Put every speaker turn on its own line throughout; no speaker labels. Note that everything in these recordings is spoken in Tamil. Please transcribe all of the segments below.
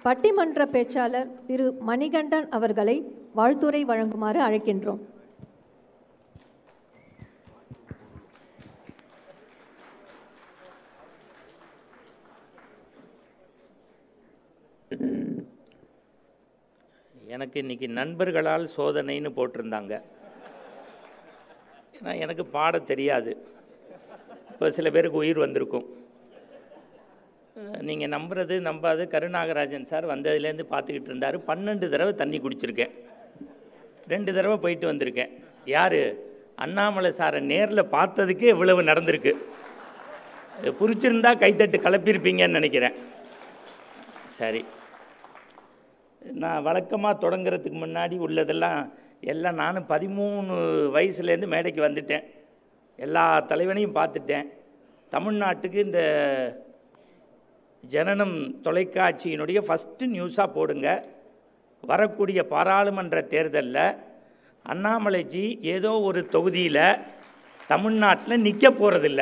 பட்டிமன்ற பேச்சாளர் திரு மணிகண்டன் அவர்களை வாழ்த்துரை வழங்குமாறு அழைக்கின்றோம்
எனக்கு இன்னைக்கு நண்பர்களால் சோதனைன்னு போட்டிருந்தாங்க ஏன்னா எனக்கு பாட தெரியாது இப்போ சில பேருக்கு உயிர் வந்திருக்கும் நீங்கள் நம்புறது நம்பாது கருநாகராஜன் சார் வந்ததுலேருந்து பார்த்துக்கிட்டு இருந்தார் பன்னெண்டு தடவை தண்ணி குடிச்சிருக்கேன் ரெண்டு தடவை போயிட்டு வந்திருக்கேன் யார் அண்ணாமலை சாரை நேரில் பார்த்ததுக்கே இவ்வளவு நடந்திருக்கு புரிச்சிருந்தா கைத்தட்டு கலப்பியிருப்பீங்கன்னு நினைக்கிறேன் சரி நான் வழக்கமாக தொடங்குறதுக்கு முன்னாடி உள்ளதெல்லாம் எல்லாம் நானும் பதிமூணு வயசுலேருந்து மேடைக்கு வந்துட்டேன் எல்லா தலைவனையும் பார்த்துட்டேன் தமிழ்நாட்டுக்கு இந்த ஜனனம் தொலைக்காட்சியினுடைய ஃபஸ்ட்டு நியூஸாக போடுங்க வரக்கூடிய பாராளுமன்ற தேர்தலில் அண்ணாமலைஜி ஏதோ ஒரு தொகுதியில் தமிழ்நாட்டில் நிற்க போகிறதில்ல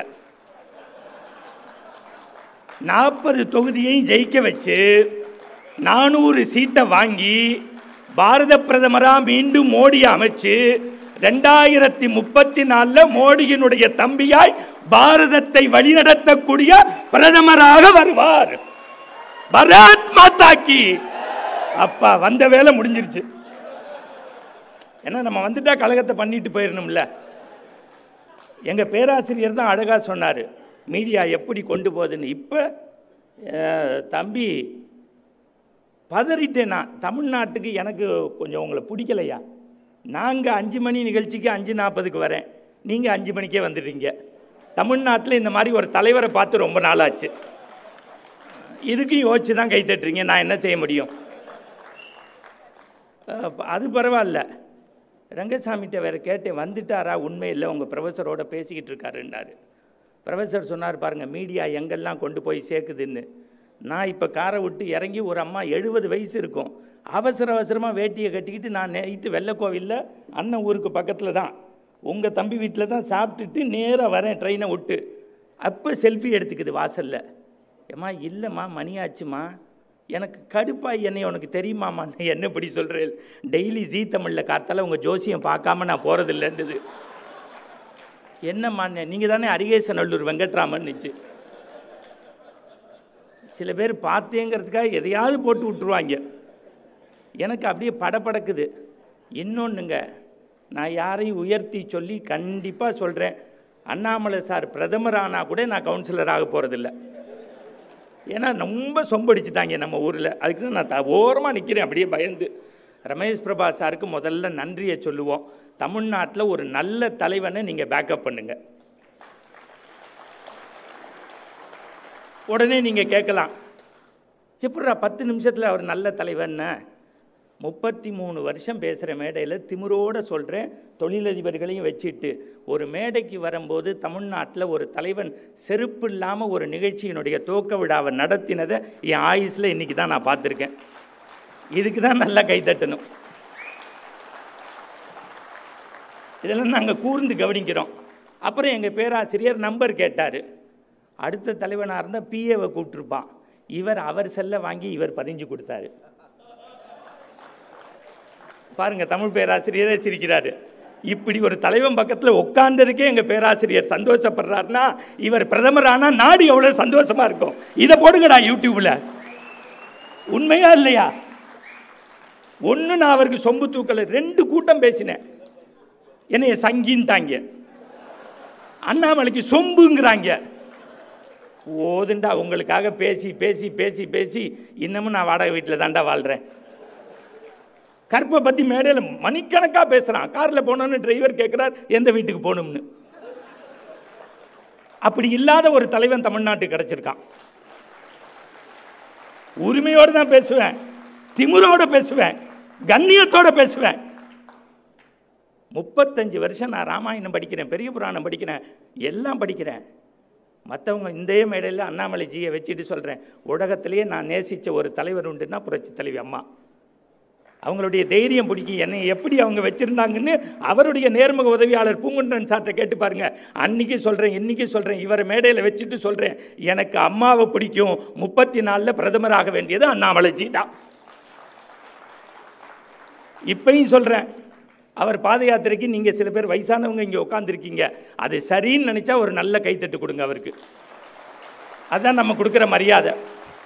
நாற்பது தொகுதியையும் ஜெயிக்க வச்சு நானூறு சீட்டை வாங்கி பாரத பிரதமரா மீண்டும் மோடி அமைச்சு ரெண்டாயிரத்தி முப்பத்தி நாலுல மோடியினுடைய தம்பியாய் பாரதத்தை வழிநடத்தக்கூடிய பிரதமராக வருவார் பரத் மாதா கி அப்பா வந்த வேலை முடிஞ்சிருச்சு ஏன்னா நம்ம வந்துட்டா கழகத்தை பண்ணிட்டு போயிடணும்ல எங்க பேராசிரியர் தான் அழகா சொன்னார் மீடியா எப்படி கொண்டு போகுதுன்னு இப்போ தம்பி பதறிட்டேன் நான் தமிழ்நாட்டுக்கு எனக்கு கொஞ்சம் உங்களை பிடிக்கலையா நாங்கள் அஞ்சு மணி நிகழ்ச்சிக்கு அஞ்சு நாற்பதுக்கு வரேன் நீங்கள் அஞ்சு மணிக்கே வந்துடுறீங்க தமிழ்நாட்டில் இந்த மாதிரி ஒரு தலைவரை பார்த்து ரொம்ப நாள் ஆச்சு இதுக்கும் யோசிச்சு தான் கை தட்டுறீங்க நான் என்ன செய்ய முடியும் அஹ், அது பரவாயில்ல ரங்கசாமிகிட்ட வேற கேட்டேன் வந்துட்டாரா உண்மை இல்லை உங்கள் ப்ரொஃபஸரோட பேசிக்கிட்டு இருக்காருன்னாரு ப்ரொஃபஸர் சொன்னார் பாருங்க மீடியா எங்கெல்லாம் கொண்டு போய் சேர்க்குதுன்னு நான் இப்போ காரை விட்டு இறங்கி ஒரு அம்மா எழுபது வயசு இருக்கும் அவசர அவசரமாக வேட்டியை கட்டிக்கிட்டு நான் நைட்டு வெள்ளக்கோவிலில் அண்ணன் ஊருக்கு பக்கத்தில் தான் உங்கள் தம்பி வீட்டில் தான் சாப்பிட்டுட்டு நேராக வரேன் ட்ரெயினை விட்டு அப்போ செல்ஃபி எடுத்துக்குது வாசலில் ஏம்மா இல்லைம்மா மணி ஆச்சுமா எனக்கு கடுப்பாய் என்னை உனக்கு தெரியுமாம்மா நான் என்ன இப்படி சொல்கிறேன் டெய்லி ஜீ தமிழில் காத்தால உங்கள் ஜோசியம் பார்க்காம நான் போகிறதில்லன்றது என்னம்மா நீங்கள் தானே அரிகேசநல்லூர் வெங்கட்ராமன் நிச்சு சில பேர் பார்த்தேங்கிறதுக்காக எதையாவது போட்டு விட்டுருவாங்க எனக்கு அப்படியே படபடக்குது இன்னொன்றுங்க நான் யாரையும் உயர்த்தி சொல்லி கண்டிப்பாக சொல்கிறேன் அண்ணாமலை சார் பிரதமர் ஆனால் கூட நான் கவுன்சிலர் ஆக போகிறதில்ல ஏன்னா ரொம்ப சொம்படிச்சுட்டாங்க நம்ம ஊரில் அதுக்கு தான் நான் த ஓரமாக நிற்கிறேன் அப்படியே பயந்து ரமேஷ் பிரபா சாருக்கு முதல்ல நன்றியை சொல்லுவோம் தமிழ்நாட்டில் ஒரு நல்ல தலைவனை நீங்கள் பேக்கப் பண்ணுங்க உடனே நீங்கள் கேட்கலாம் எப்படிடா பத்து நிமிஷத்தில் அவர் நல்ல தலைவன்னு முப்பத்தி மூணு வருஷம் பேசுகிற மேடையில் திமிரோட சொல்கிறேன் தொழிலதிபர்களையும் வச்சுட்டு ஒரு மேடைக்கு வரும்போது தமிழ்நாட்டில் ஒரு தலைவன் செருப்பு இல்லாமல் ஒரு நிகழ்ச்சியினுடைய துவக்க விழாவை நடத்தினதை என் ஆயுஸில் இன்றைக்கி தான் நான் பார்த்துருக்கேன் இதுக்கு தான் நல்லா கைத்தட்டணும் இதெல்லாம் நாங்கள் கூர்ந்து கவனிக்கிறோம் அப்புறம் எங்கள் பேராசிரியர் நம்பர் கேட்டார் அடுத்த தலைவனாக இருந்தால் பிஏவை கூப்பிட்டுருப்பான் இவர் அவர் செல்ல வாங்கி இவர் பதிஞ்சு கொடுத்தாரு பாருங்க தமிழ் பேராசிரியரே சிரிக்கிறாரு இப்படி ஒரு தலைவன் பக்கத்தில் உட்கார்ந்ததுக்கே எங்க பேராசிரியர் சந்தோஷப்படுறாருன்னா இவர் பிரதமர் ஆனா நாடு எவ்வளவு சந்தோஷமா இருக்கும் இதை போடுங்கடா யூடியூப்ல உண்மையா இல்லையா ஒன்று நான் அவருக்கு சொம்பு தூக்கல ரெண்டு கூட்டம் பேசினேன் என்னைய சங்கின்ட்டாங்க அண்ணாமலைக்கு சொம்புங்கிறாங்க ஓதுண்டா உங்களுக்காக பேசி பேசி பேசி பேசி இன்னமும் நான் வாடகை வீட்டில் தாண்டா வாழ்கிறேன் கற்பை பற்றி மேடையில் மணிக்கணக்காக பேசுகிறான் காரில் போனோன்னு டிரைவர் கேட்குறார் எந்த வீட்டுக்கு போகணும்னு அப்படி இல்லாத ஒரு தலைவன் தமிழ்நாட்டுக்கு கிடைச்சிருக்கான் உரிமையோடு தான் பேசுவேன் திமிரோட பேசுவேன் கண்ணியத்தோட பேசுவேன் முப்பத்தஞ்சு வருஷம் நான் ராமாயணம் படிக்கிறேன் பெரிய புராணம் படிக்கிறேன் எல்லாம் படிக்கிறேன் மற்றவங்க இந்த மேடையில் அண்ணாமலைஜியை வச்சுட்டு சொல்கிறேன் உலகத்திலேயே நான் நேசித்த ஒரு தலைவர் உண்டுன்னா புரட்சி தலைவி அம்மா அவங்களுடைய தைரியம் பிடிக்கும் என்னை எப்படி அவங்க வச்சிருந்தாங்கன்னு அவருடைய நேர்முக உதவியாளர் பூங்குன்றன் சார்ட்ட கேட்டு பாருங்க அன்னைக்கு சொல்றேன் இன்னைக்கு சொல்றேன் இவரை மேடையில் வச்சுட்டு சொல்றேன் எனக்கு அம்மாவை பிடிக்கும் முப்பத்தி நாலில் பிரதமராக வேண்டியது அண்ணாமலைஜி தான் இப்பயும் சொல்றேன் அவர் பாத யாத்திரைக்கு நீங்க சில பேர் வயசானவங்க இங்க உட்காந்துருக்கீங்க அது சரின்னு நினைச்சா ஒரு நல்ல கைத்தட்டு கொடுங்க அவருக்கு அதான் நம்ம கொடுக்குற மரியாதை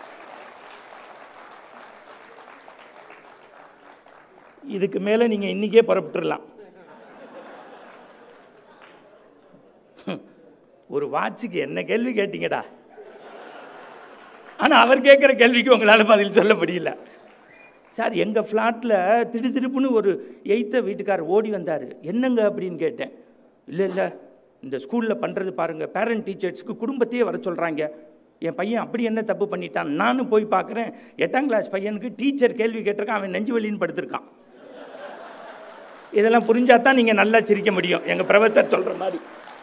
இதுக்கு மேலே நீங்கள் இன்றைக்கே புறப்பட்டுடலாம் ஒரு வாட்சுக்கு என்ன கேள்வி கேட்டீங்கடா ஆனால் அவர் கேட்குற கேள்விக்கு உங்களால் பதில் சொல்ல முடியல சார் எங்கள் ஃப்ளாட்டில் திடு திருப்புன்னு ஒரு எய்த்த வீட்டுக்காரர் ஓடி வந்தார் என்னங்க அப்படின்னு கேட்டேன் இல்லை இல்லை இந்த ஸ்கூலில் பண்ணுறது பாருங்கள் பேரண்ட் டீச்சர்ஸ்க்கு குடும்பத்தையே வர சொல்கிறாங்க என் பையன் அப்படி என்ன தப்பு பண்ணிட்டான் நானும் போய் பார்க்குறேன் எட்டாம் கிளாஸ் பையனுக்கு டீச்சர் கேள்வி கேட்டிருக்கான் அவன் நெஞ்சு வலின்னு படுத்திருக்கான் இதெல்லாம் புரிஞ்சா தான் நீங்கள் நல்லா சிரிக்க முடியும் எங்கள் ப்ரொஃபஸர் சொல்கிற மாதிரி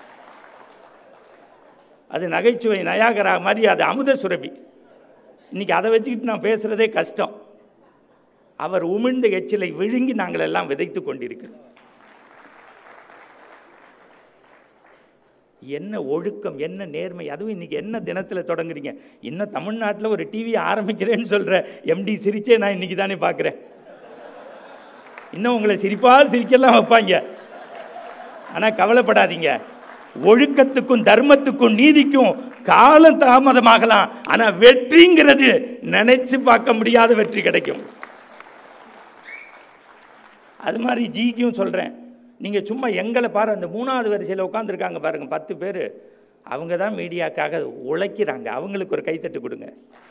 அது நகைச்சுவை நயாகரா மாதிரி அது அமுத சுரபி இன்னைக்கு அதை வச்சுக்கிட்டு நான் பேசுகிறதே கஷ்டம் அவர் உமிழ்ந்த எச்சிலை விழுங்கி நாங்கள் எல்லாம் விதைத்து கொண்டிருக்கிறோம் என்ன ஒழுக்கம் என்ன நேர்மை அதுவும் இன்னைக்கு என்ன தினத்தில் தொடங்குறீங்க இன்னும் தமிழ்நாட்டில் ஒரு டிவி ஆரம்பிக்கிறேன்னு சொல்கிற எம்டி சிரிச்சே நான் இன்னைக்கு தானே பார்க்குறேன் இன்னும் உங்களை சிரிப்பாக சிரிக்கலாம் வைப்பாங்க ஆனால் கவலைப்படாதீங்க ஒழுக்கத்துக்கும் தர்மத்துக்கும் நீதிக்கும் காலம் தாமதமாகலாம் ஆனால் வெற்றிங்கிறது நினைச்சு பார்க்க முடியாத வெற்றி கிடைக்கும் அது மாதிரி ஜிக்கும் சொல்கிறேன் நீங்கள் சும்மா எங்களை பாரு அந்த மூணாவது வரிசையில் உட்காந்துருக்காங்க பாருங்க பத்து பேர் அவங்க தான் மீடியாக்காக உழைக்கிறாங்க அவங்களுக்கு ஒரு கைத்தட்டு கொடுங்க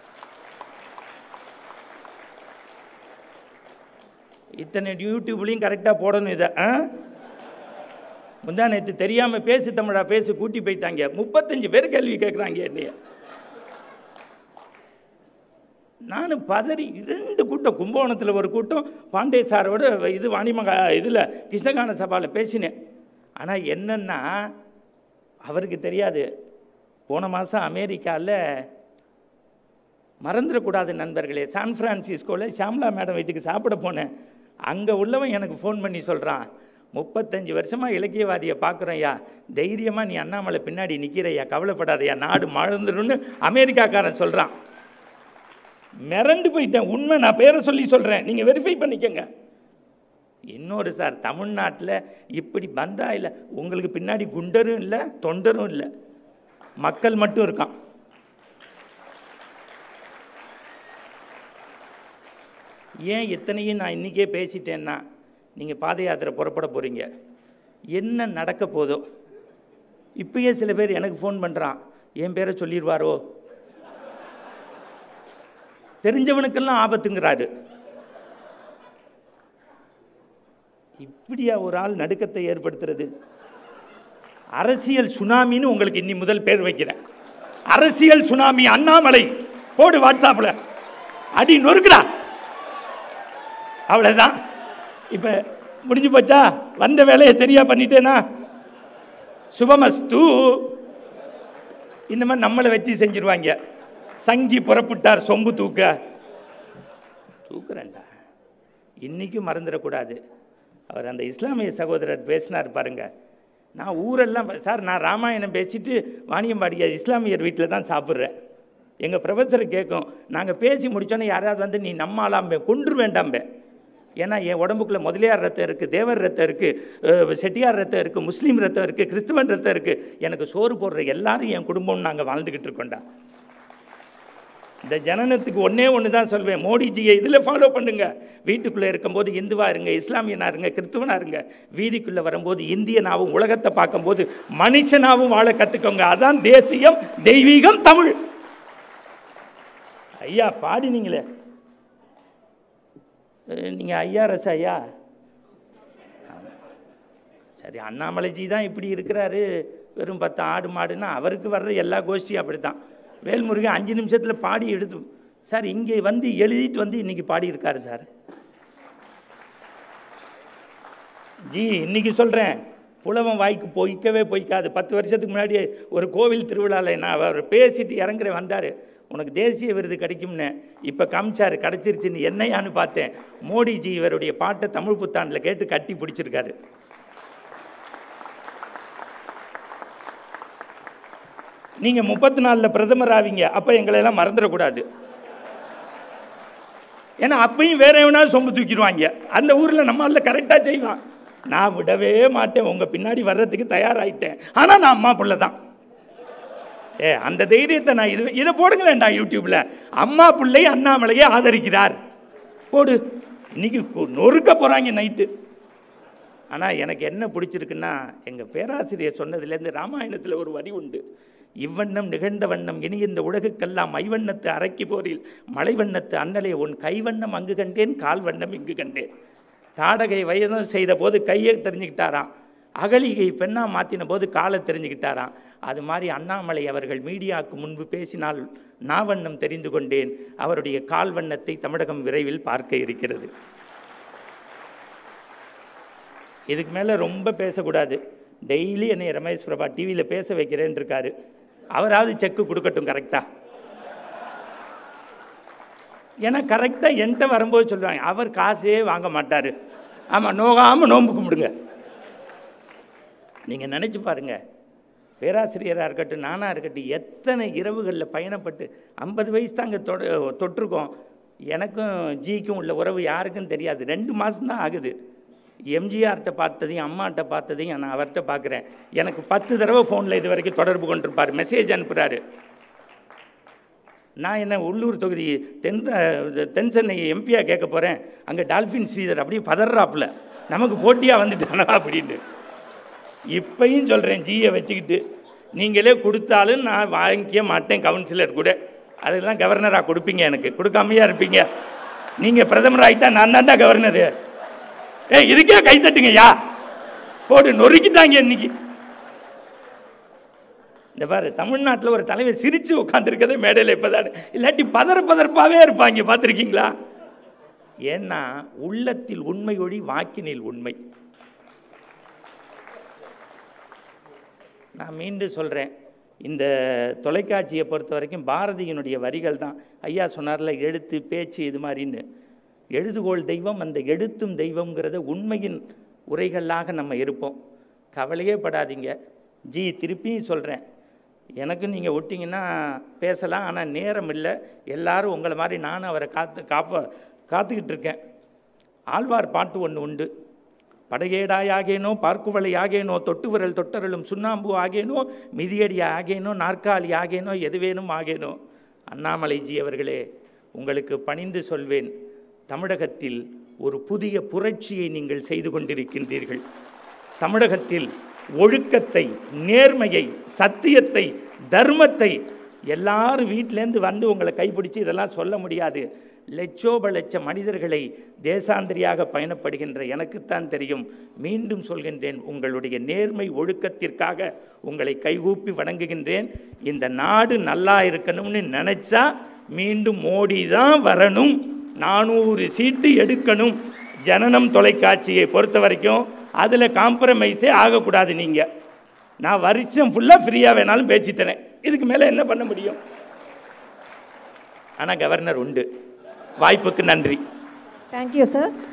இத்தனை யூடியூப்லேயும் கரெக்டாக போடணும் இதை ஆ முந்தா நேற்று தெரியாமல் பேசு தமிழா பேசு கூட்டி போயிட்டாங்க முப்பத்தஞ்சு பேர் கேள்வி கேட்குறாங்க என்னைய நான் பதறி ரெண்டு கூட்டம் கும்பகோணத்தில் ஒரு கூட்டம் பாண்டே சாரோட இது வாணிமகா இதில் கிருஷ்ணகான சபாவில் பேசினேன் ஆனால் என்னன்னா அவருக்கு தெரியாது போன மாதம் அமெரிக்காவில் மறந்துடக்கூடாது நண்பர்களே சான் ஃப்ரான்சிஸ்கோவில் ஷாம்லா மேடம் வீட்டுக்கு சாப்பிட போனேன் அங்கே உள்ளவன் எனக்கு ஃபோன் பண்ணி சொல்கிறான் முப்பத்தஞ்சு வருஷமாக இலக்கியவாதியை பார்க்குறோம்யா தைரியமாக நீ அண்ணாமலை பின்னாடி நிற்கிறையா கவலைப்படாதயா நாடு மறந்துடும்னு அமெரிக்காக்காரன் சொல்கிறான் மிரண்டு போயிட்டேன் உண்மை நான் பேரை சொல்லி சொல்கிறேன் நீங்கள் வெரிஃபை பண்ணிக்கங்க இன்னொரு சார் தமிழ்நாட்டில் இப்படி பந்தா இல்லை உங்களுக்கு பின்னாடி குண்டரும் இல்லை தொண்டரும் இல்லை மக்கள் மட்டும் இருக்கான் ஏன் இத்தனையும் நான் இன்றைக்கே பேசிட்டேன்னா நீங்கள் பாத யாத்திரை புறப்பட போகிறீங்க என்ன நடக்க போதோ இப்பயே சில பேர் எனக்கு ஃபோன் பண்ணுறான் என் பேரை சொல்லிடுவாரோ தெரிஞ்சவனுக்கெல்லாம் ஆபத்துங்கிறாரு இப்படியா ஒரு ஆள் நடுக்கத்தை ஏற்படுத்துறது அரசியல் சுனாமின்னு உங்களுக்கு இன்னி முதல் பேர் வைக்கிறேன் அரசியல் சுனாமி அண்ணாமலை போடு வாட்ஸ்அப்ல அடி நொறுக்குடா அவ்வளவுதான் இப்ப முடிஞ்சு போச்சா வந்த வேலையை சரியா பண்ணிட்டேனா சுபமஸ்து இந்த மாதிரி நம்மளை வச்சு செஞ்சிருவாங்க சங்கி புறப்பட்டார் சொம்பு தூக்க தூக்குறேன்டா இன்னைக்கும் மறந்துடக்கூடாது அவர் அந்த இஸ்லாமிய சகோதரர் பேசினார் பாருங்க நான் ஊரெல்லாம் ப- சார் நான் ராமாயணம் பேசிட்டு வாணியம்பாடிய இஸ்லாமியர் வீட்டில் தான் சாப்பிட்றேன் எங்கள் ப்ரொஃபஸர் கேட்கும் நாங்கள் பேசி முடிச்சோன்னே யாராவது வந்து நீ நம்மாலாம்பே கொன்று வேண்டாம்பே ஏன்னா என் உடம்புக்குள்ள முதலியார் ரத்தம் இருக்குது தேவர் ரத்தம் இருக்குது செட்டியார் ரத்தம் இருக்குது முஸ்லீம் ரத்தம் இருக்குது கிறிஸ்துவன் ரத்தம் இருக்குது எனக்கு சோறு போடுற எல்லாரும் என் குடும்பம்னு நாங்கள் வாழ்ந்துக்கிட்டு இருக்கோம்டா இந்த ஜனனத்துக்கு ஒண்ணே ஒன்று தான் சொல்வேன் மோடிஜியை இதில் ஃபாலோ பண்ணுங்க வீட்டுக்குள்ளே இருக்கும்போது இந்துவா இருங்க இஸ்லாமியனா இருங்க கிறிஸ்துவனா இருங்க வீதிக்குள்ளே வரும்போது இந்தியனாவும் உலகத்தை பார்க்கும்போது மனுஷனாவும் வாழ கற்றுக்கோங்க அதான் தேசியம் தெய்வீகம் தமிழ் ஐயா பாடினீங்களே அஹ், நீங்க ஐயா ரச ஐயா சரி அண்ணாமலைஜி தான் இப்படி இருக்கிறாரு வெறும் பத்து ஆடு மாடுன்னா அவருக்கு வர்ற எல்லா கோஷ்டியும் அப்படித்தான் வேல்முருகன் அஞ்சு நிமிஷத்தில் பாடி எடுத்து சார் இங்கே வந்து எழுதிட்டு வந்து இன்னைக்கு பாடியிருக்காரு சார் ஜி இன்னைக்கு சொல்கிறேன் புலவன் வாய்க்கு பொய்க்கவே பொய்க்காது பத்து வருஷத்துக்கு முன்னாடி ஒரு கோவில் திருவிழாவில் நான் அவர் பேசிட்டு இறங்குற வந்தார் உனக்கு தேசிய விருது கிடைக்கும்னு இப்போ காமிச்சாரு கிடைச்சிருச்சுன்னு என்னையான்னு பார்த்தேன் மோடிஜி இவருடைய பாட்டை தமிழ் புத்தாண்டில் கேட்டு கட்டி பிடிச்சிருக்காரு நீங்க முப்பத்தி நாலில் பிரதமர் ஆவீங்க அப்போ எங்களை எல்லாம் மறந்துடக்கூடாது ஏன்னா அப்பயும் வேற எவனா சொம்பு தூக்கிடுவாங்க அந்த ஊரில் நம்மளால கரெக்டாக செய்வான் நான் விடவே மாட்டேன் உங்க பின்னாடி வர்றதுக்கு தயாராயிட்டேன் ஆனால் நான் அம்மா பிள்ளை தான் ஏ அந்த தைரியத்தை நான் இது இதை போடுங்களேன்டா யூடியூப்ல அம்மா பிள்ளை அண்ணாமலையை ஆதரிக்கிறார் போடு இன்னைக்கு கு- நொறுக்க போறாங்க நைட்டு ஆனால் எனக்கு என்ன பிடிச்சிருக்குன்னா எங்கள் பேராசிரியர் சொன்னதுலேருந்து ராமாயணத்தில் ஒரு வரி உண்டு இவ்வண்ணம் நிகழ்ந்த வண்ணம் இனி இந்த உலகுக்கெல்லாம் மைவண்ணத்து அரக்கி போரில் மலைவண்ணத்து அண்ணலே உன் கைவண்ணம் அங்கு கண்டேன் கால் வண்ணம் இங்கு கண்டேன் தாடகை வயதம் செய்த போது கையை தெரிஞ்சுக்கிட்டாராம் அகலிகை பெண்ணா மாற்றின போது காலை தெரிஞ்சுக்கிட்டாராம் அது மாதிரி அண்ணாமலை அவர்கள் மீடியாவுக்கு முன்பு பேசினால் நாவண்ணம் தெரிந்து கொண்டேன் அவருடைய கால் வண்ணத்தை தமிழகம் விரைவில் பார்க்க இருக்கிறது இதுக்கு மேலே ரொம்ப பேசக்கூடாது டெய்லி என்னை ரமேஷ் பிரபா டிவியில் பேச வைக்கிறேன்னு இருக்காரு அவராவது செக்கு கொடுக்கட்டும் கரெக்டாக ஏன்னா கரெக்டாக என்கிட்ட வரும்போது சொல்லுவாங்க அவர் காசே வாங்க மாட்டார் ஆமாம் நோகாமல் நோன்பு கும்பிடுங்க நீங்கள் நினச்சி பாருங்க பேராசிரியராக இருக்கட்டும் நானாக இருக்கட்டும் எத்தனை இரவுகளில் பயணப்பட்டு ஐம்பது வயசு தாங்க தொட தொட்டிருக்கோம் எனக்கும் ஜிக்கும் உள்ள உறவு யாருக்கும் தெரியாது ரெண்டு மாதம்தான் ஆகுது எம்ஜிஆர்கிட்ட பார்த்ததையும் அம்மாட்ட பார்த்ததையும் நான் அவர்கிட்ட பார்க்குறேன் எனக்கு பத்து தடவை ஃபோனில் இது வரைக்கும் தொடர்பு கொண்டிருப்பார் மெசேஜ் அனுப்புகிறாரு நான் என்ன உள்ளூர் தொகுதி தென் தென் சென்னை எம்பியாக கேட்க போகிறேன் அங்கே டால்ஃபின் ஸ்ரீதர் அப்படியே பதறாப்புல நமக்கு போட்டியாக வந்துட்டானா அப்படின்னு இப்பையும் சொல்கிறேன் ஜியை வச்சுக்கிட்டு நீங்களே கொடுத்தாலும் நான் வாங்கிக்க மாட்டேன் கவுன்சிலர் கூட அதெல்லாம் கவர்னராக கொடுப்பீங்க எனக்கு கொடுக்காமையா இருப்பீங்க நீங்கள் பிரதமர் ஆகிட்டா நான் தான்டா கவர்னரு ஏய் இதுக்கே கை தட்டுங்கய்யா போடு நொறுக்கிட்டாங்க இன்னைக்கு இந்த பாரு தமிழ்நாட்டில் ஒரு தலைவர் சிரிச்சு உட்காந்துருக்கதே மேடையில் இப்போதான் இல்லாட்டி பதற பதறப்பாவே இருப்பாங்க பார்த்துருக்கீங்களா ஏன்னா உள்ளத்தில் உண்மை ஒளி வாக்கினில் உண்மை நான் மீண்டும் சொல்கிறேன் இந்த தொலைக்காட்சியை பொறுத்த வரைக்கும் பாரதியினுடைய வரிகள் தான் ஐயா சொன்னார்ல எழுத்து பேச்சு இது மாதிரின்னு எழுதுகோள் தெய்வம் அந்த எழுத்தும் தெய்வம்ங்கிறத உண்மையின் உரைகளாக நம்ம இருப்போம் கவலையே படாதீங்க ஜி திருப்பியும் சொல்கிறேன் எனக்கும் நீங்கள் விட்டிங்கன்னா பேசலாம் ஆனால் நேரம் இல்லை எல்லாரும் உங்களை மாதிரி நானும் அவரை காத்து காப்ப காத்துக்கிட்டு இருக்கேன் ஆழ்வார் பாட்டு ஒன்று உண்டு படையேடாய் ஆகேனோ பார்க்குவளை ஆகேனோ தொட்டு விரல் தொட்டரலும் சுண்ணாம்பு ஆகேனோ மிதியடி ஆகேனோ நாற்காலி ஆகேனோ எதுவேனும் ஆகேனோ அண்ணாமலைஜி அவர்களே உங்களுக்கு பணிந்து சொல்வேன் தமிழகத்தில் ஒரு புதிய புரட்சியை நீங்கள் செய்து கொண்டிருக்கின்றீர்கள் தமிழகத்தில் ஒழுக்கத்தை நேர்மையை சத்தியத்தை தர்மத்தை எல்லாரும் வீட்டிலேருந்து வந்து உங்களை கைப்பிடிச்சு இதெல்லாம் சொல்ல முடியாது லட்சோப லட்ச மனிதர்களை தேசாந்திரியாக பயணப்படுகின்ற எனக்குத்தான் தெரியும் மீண்டும் சொல்கின்றேன் உங்களுடைய நேர்மை ஒழுக்கத்திற்காக உங்களை கைகூப்பி வணங்குகின்றேன் இந்த நாடு நல்லா இருக்கணும்னு நினைச்சா மீண்டும் மோடி தான் வரணும் நானூறு சீட்டு எடுக்கணும் ஜனனம் தொலைக்காட்சியை பொறுத்த வரைக்கும் அதில் காம்ப்ரமைஸே ஆகக்கூடாது நீங்கள் நான் வருஷம் ஃபுல்லாக ஃப்ரீயாக வேணாலும் பேச்சு தரேன் இதுக்கு மேலே என்ன பண்ண முடியும் ஆனால் கவர்னர் உண்டு வாய்ப்புக்கு நன்றி
தேங்க்யூ சார்